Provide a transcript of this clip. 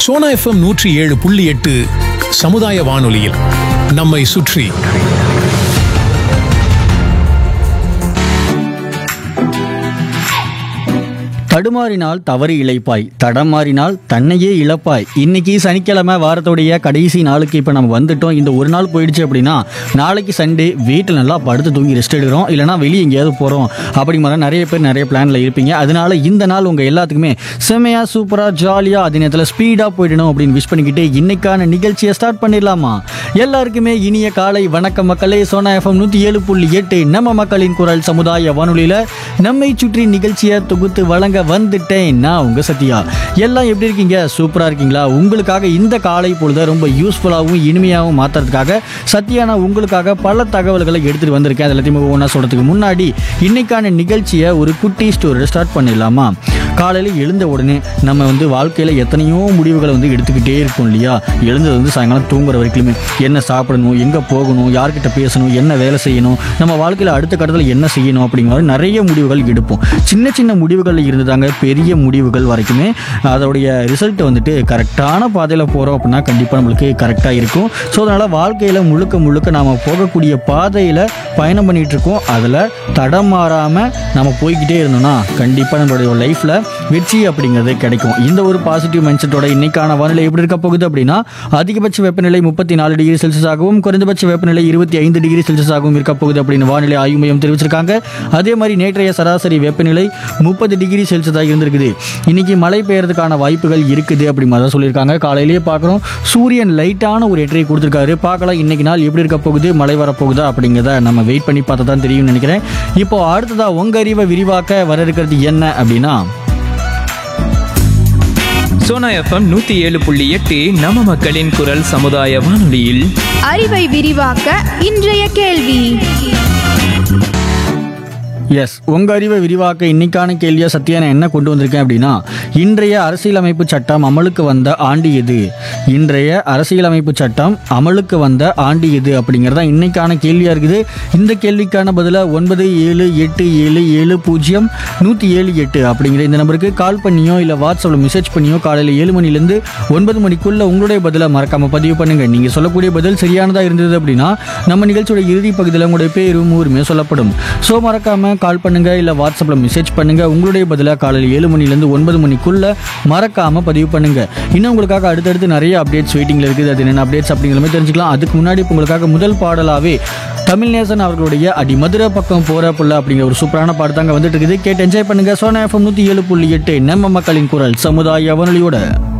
Sona FM நூற்றி ஏழு புள்ளி எட்டு சமுதாய வானொலியில் நம்மை சுற்றி தடுமாறினால் தவறு இழைப்பாய் தடமாறினால் தன்னையே இழப்பாய் இன்னைக்கு சனிக்கிழமை வாரத்துடைய கடைசி நாளுக்கு இப்போ நம்ம வந்துட்டோம் இந்த ஒரு நாள் போயிடுச்சு அப்படின்னா நாளைக்கு சண்டே வீட்டில் நல்லா படுத்து தூங்கி ரெஸ்ட் எடுக்கிறோம் இல்லைனா வெளியே எங்கேயாவது போகிறோம் அப்படி மாதிரி நிறைய பேர் நிறைய பிளானில் இருப்பீங்க அதனால இந்த நாள் உங்கள் எல்லாத்துக்குமே செம்மையாக சூப்பராக ஜாலியாக அதே நேரத்தில் ஸ்பீடாக போயிடணும் அப்படின்னு விஷ் பண்ணிக்கிட்டு இன்னைக்கான நிகழ்ச்சியை ஸ்டார்ட் பண்ணிடலாமா எல்லாருக்குமே இனிய காலை வணக்கம் மக்களே சோனா எஃப்எம் நூற்றி ஏழு புள்ளி எட்டு நம்ம மக்களின் குரல் சமுதாய வானொலியில் நம்மை சுற்றி நிகழ்ச்சியை தொகுத்து வழங்க வந்துட்டேன் நான் உங்க சத்யா எல்லாம் எப்படி இருக்கீங்க சூப்பரா இருக்கீங்களா உங்களுக்காக இந்த காலை பொழுத ரொம்ப யூஸ்ஃபுல்லாகவும் இனிமையாகவும் மாத்துறதுக்காக சத்யா நான் உங்களுக்காக பல தகவல்களை எடுத்துட்டு வந்திருக்கேன் அது எல்லாத்தையும் ஒன்றா சொல்றதுக்கு முன்னாடி இன்னைக்கான நிகழ்ச்சியை ஒரு குட்டி ஸ்டோரியில் ஸ்டார்ட் பண்ணிடலாமா காலையில் எழுந்த உடனே நம்ம வந்து வாழ்க்கையில் எத்தனையோ முடிவுகளை வந்து எடுத்துக்கிட்டே இருக்கோம் இல்லையா எழுந்தது வந்து சாயங்காலம் தூங்குற வரைக்குமே என்ன சாப்பிடணும் எங்கே போகணும் யார்கிட்ட பேசணும் என்ன வேலை செய்யணும் நம்ம வாழ்க்கையில் அடுத்த கட்டத்தில் என்ன செய்யணும் அப்படிங்கிற மாதிரி நிறைய முடிவுகள் எடுப்போம் சின்ன சின்ன முடிவுகள் இருந்ததாங்க பெரிய முடிவுகள் வரைக்குமே அதோடைய ரிசல்ட் வந்துட்டு கரெக்டான பாதையில் போகிறோம் அப்படின்னா கண்டிப்பாக நம்மளுக்கு கரெக்டாக இருக்கும் ஸோ அதனால் வாழ்க்கையில் முழுக்க முழுக்க நாம் போகக்கூடிய பாதையில் பயணம் பண்ணிகிட்டு இருக்கோம் அதில் தடமாறாமல் நம்ம போய்கிட்டே இருந்தோம்னா கண்டிப்பாக நம்மளுடைய லைஃப்பில் வெற்றி அப்படிங்கிறது கிடைக்கும் இந்த ஒரு பாசிட்டிவ் மைண்ட் செட்டோட இன்னைக்கான வானிலை எப்படி இருக்க போகுது அப்படின்னா அதிகபட்ச வெப்பநிலை முப்பத்தி நாலு டிகிரி செல்சியஸாகவும் குறைந்தபட்ச வெப்பநிலை இருபத்தி ஐந்து டிகிரி செல்சியஸாகவும் இருக்க போகுது அப்படின்னு வானிலை ஆய்வு மையம் தெரிவிச்சிருக்காங்க அதே மாதிரி நேற்றைய சராசரி வெப்பநிலை முப்பது டிகிரி செல்சியஸாக இருந்திருக்குது இன்னைக்கு மழை பெய்யறதுக்கான வாய்ப்புகள் இருக்குது அப்படி மாதிரி தான் சொல்லியிருக்காங்க காலையிலேயே பார்க்குறோம் சூரியன் லைட்டான ஒரு எட்டரை கொடுத்துருக்காரு பார்க்கலாம் இன்னைக்கு நாள் எப்படி இருக்க போகுது மழை வரப்போகுதா அப்படிங்கிறத நம்ம வெயிட் பண்ணி பார்த்தா தான் தெரியும்னு நினைக்கிறேன் இப்போ அடுத்ததா உங்க அறிவை விரிவாக்க வர இருக்கிறது என்ன அப்படின்னா சோனா எஃப்எம் நூத்தி ஏழு புள்ளி எட்டு நம்ம மக்களின் குரல் சமுதாய வானொலியில் அறிவை விரிவாக்க இன்றைய கேள்வி எஸ் உங்க அறிவை விரிவாக்க இன்னைக்கான கேள்வியா சத்யா நான் என்ன கொண்டு வந்திருக்கேன் அப்படின்னா இன்றைய அரசியலமைப்பு சட்டம் அமலுக்கு வந்த ஆண்டு எது இன்றைய அரசியலமைப்பு சட்டம் அமலுக்கு வந்த ஆண்டு எது அப்படிங்கிறது தான் இன்னைக்கான கேள்வியா இருக்குது இந்த கேள்விக்கான பதில ஒன்பது ஏழு எட்டு ஏழு ஏழு பூஜ்ஜியம் நூற்றி ஏழு எட்டு அப்படிங்கிற இந்த நம்பருக்கு கால் பண்ணியோ இல்லை வாட்ஸ்அப்பில் மெசேஜ் பண்ணியோ காலையில் ஏழு மணிலேருந்து ஒன்பது மணிக்குள்ள உங்களுடைய பதிலை மறக்காம பதிவு பண்ணுங்க நீங்க சொல்லக்கூடிய பதில் சரியானதா இருந்தது அப்படின்னா நம்ம நிகழ்ச்சியோட இறுதி பகுதியில் உங்களுடைய பேரும் ஊருமே சொல்லப்படும் ஸோ மறக்காம கால் பண்ணுங்க இல்லை வாட்ஸ்அப்பில் மெசேஜ் பண்ணுங்க உங்களுடைய பதிலை காலையில் ஏழு மணிலேருந்து ஒன்பது மணிக்குள்ள மறக்காம பதிவு பண்ணுங்க இன்னும் உங்களுக்காக அடுத்தடுத்து நிறைய அப்டேட்ஸ் வெயிட்டிங்ல இருக்குது அது என்னென்ன அப்டேட்ஸ் அப்படிங்கிற மாதிரி தெரிஞ்சுக்கலாம் அதுக்கு முன்னாடி இப்ப உங்களுக்காக முதல் பாடலாவே தமிழ்நேசன் அவர்களுடைய அடி மதுரை பக்கம் போற புள்ள அப்படிங்கிற ஒரு சூப்பரான பாட்டு தாங்க வந்துட்டு இருக்குது கேட்டு என்ஜாய் பண்ணுங்க சோனா எஃப்எம் நூற்றி ஏழு புள்ளி எட்டு நம்ம மக்களின் குரல் சமுதாய வானொலியோட